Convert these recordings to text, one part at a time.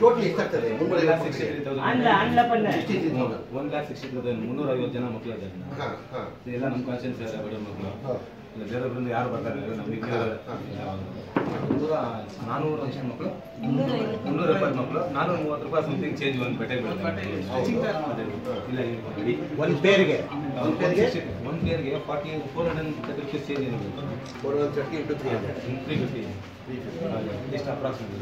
Total ಎಷ್ಟಾಗ್ತದೆ ಮುನ್ನೂರ ಐವತ್ತು ಮಕ್ಕಳಿಗೆ? ಅಣ್ಣ ಅಣ್ಣ ಪಣ್ಣ ಎಷ್ಟಿದೆ ಇವಾಗ? ಒನ್ ಲ್ಯಾಕ್ ಸಿಕ್ಸ್ಟಿ ತೌಸಂಡ್ ಮುನ್ನೂರ ಐವತ್ತು ಜನ ಮಕ್ಕಳು ಇದ್ದಾರೆ ಹಾ, ಹಾ. ಎಲ್ಲ ನಮ್ಮ ಕಾನ್ಶಿಯನ್ಸ್ ಇದೆ ಬಡ ಮಕ್ಕಳು ಹಾ. ಇಲ್ಲ ಬೇರೆಯವ್ರಿಂದ ಯಾರು ಬರ್ತಾರೆ ನಮಗೆ ಮುನ್ನೂರ ನಾನೂರ ಎಷ್ಟು ಮಕ್ಕಳು ಮುನ್ನೂರ ಎಪ್ಪತ್ತು ಮಕ್ಕಳು ನಾನೂರ ಮೂವತ್ತು ರೂಪಾಯಿ ಸಮಥಿಂಗ್ ಚೇಂಜ್ ಒಂದು ಬಟ್ಟೆ ಇಲ್ಲ ಇಡಿ ಒಂದ್ ಪೇರಿಗೆ ಒಂದ್ ಪೇರಿಗೆ ಒಂದು ಪೇರ್ಗೆ forty four hundred thirty rupees change ಇದೆ four one thirty into three hundred three fifty ಎಷ್ಟು ಅಪ್ರಾಕ್ಸಿಮೇಟ್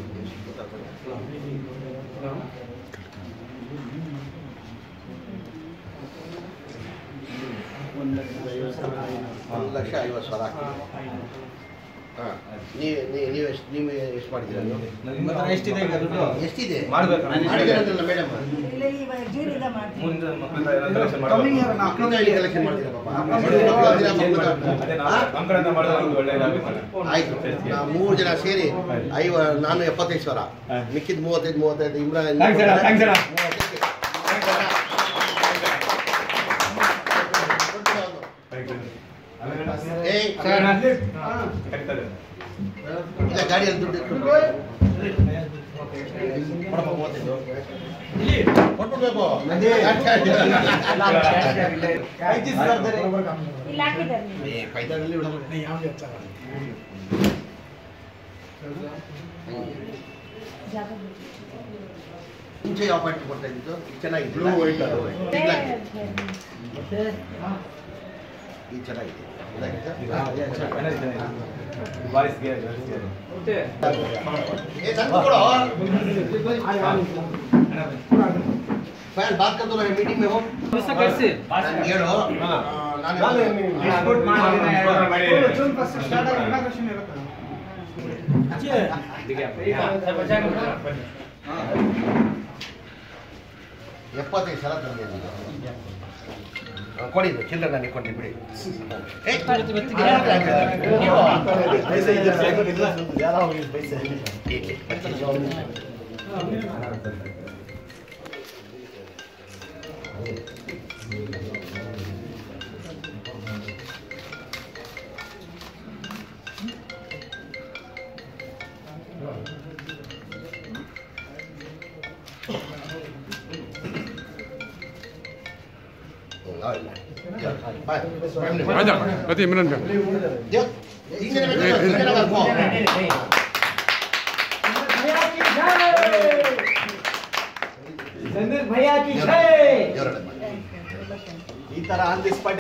ಒಂದು ಲಕ್ಷ ಐವತ್ತು ಸಾವಿರ ಆಗ್ತದೆ ಹಾಂ ನೀವು ನೀವು ಎಷ್ಟು ನೀವು ಎಷ್ಟು ಮಾಡಿದ್ದೀರಾ ನೀವು ನಿಮ್ಮ ಹತ್ರ ಎಷ್ಟಿದೆ ಈಗ ದುಡ್ಡು ಎಷ್ಟಿದೆ ಮಾಡ್ಬೇಕು. ಮಾಡಿದ್ದೀರಂತಲ್ಲ ಮೇಡಮ್ ಇಲ್ಲ ಇವಾಗ ಜೂನಿಂದ ಮಾಡ್ತೀವಿ ಮುಂದೆ ಮಕ್ಕಳಿಂದ ಏನಾದ್ರು collection ಮಾಡ್ಬೇಕು. ಮಕ್ಕಳಿಂದ ಇಲ್ಲಿ ಕಲೆಕ್ಷನ್ ಮಾಡ್ತೀರಾ ಪಾಪ Change ಮಾಡಿ. ಅದೇ ನಾವು ನಮ್ಮ ಕಡೆಯಿಂದ ಮಾಡಿದ್ರೆ ನಮ್ಗೆ ಒಳ್ಳೆಯದಾಗುತ್ತೆ. ಆಯ್ತು ನಾವು ಮೂರು ಜನ ಸೇರಿ ಐವ ನಾನು ಎಪ್ಪತ್ತೈದು ಸಾವಿರ ಮಿಕ್ಕಿದ ಮೂವತ್ತೈದು ಮೂವತ್ತೈದು ಇಮ್ರಾನ್ Thanks ಅಣ್ಣ, thanks ಅಣ್ಣ. ಏಯ್ ಕರೀತಾರೆ. ಇಲ್ಲ ಗಾಡಿಯಲ್ಲಿ ದುಡ್ಡು ಇಟ್ಕೊಂಡು ಕೊಡಪ್ಪ ಮೂವತ್ತೈದು ಕೊಟ್ಬಿಡ್ಬೇಕು ಇಲ್ಲಿ ಹಾಕಿದ್ದಾರೆ ನೀವು. ಏ, ಪೈದಾನಲ್ಲಿ ಬಿಡಮ್ಮ. ಜಾಗ ಬಿಡಿ. ಮುಂಚೆ ಯಾವ ಪಾರ್ಟಿ ಕೊಡ್ತಾ ಇದ್ದು ಚೆನ್ನಾಗಿದೆ Blue, white ಅದು. ಬೇರೆ ಇದು ಚೆನ್ನಾಗಿದೆ ಇದಾಗಿದೆ? Finance ಇದೆ. Boys ಗೆ, girls ಗೆ. ಏ, ತಂದು ಕೊಡು. ಫ್ಯಾನ್ ಬಾತ್ ಕರ್ದು ನಾನು ಮೀಟಿಂಗ್ में हो ನಾನು ಹೇಳು ಆ, ನಾನು ಎಪ್ಪತ್ತೈದು ಸಲ ತಂದಿದ್ದೀನಿ ಆ, ಕೊಡಿ ಇದು ಚಿಲ್ಲರೆ ನನಗೆ ಕೊಟ್ಟು ಬಿಡಿ ಏ, ಇರ್ಲಿ, ಬರ್ತೀನಿ. ಹ್ಮ್, ಆಯ್ತು. ಬಾಯ್. ಬಾಯ್ ನೀವು. ಆಯ್ತಾ ಅತಿ ಇಮ್ರಾನ್ ಖಾನ್ ದೇವ್, ಹಿಂಗೇನೆ ಬೇಕಾದ್ರೆ ಹಿಂಗೇನೆ ಬರ್ಕೋ. ದೇವ್ರಡೆ ಮಾಡಿ. ಈ ತರ ಆನ್ ದಿ ಸ್ಪಾಟ್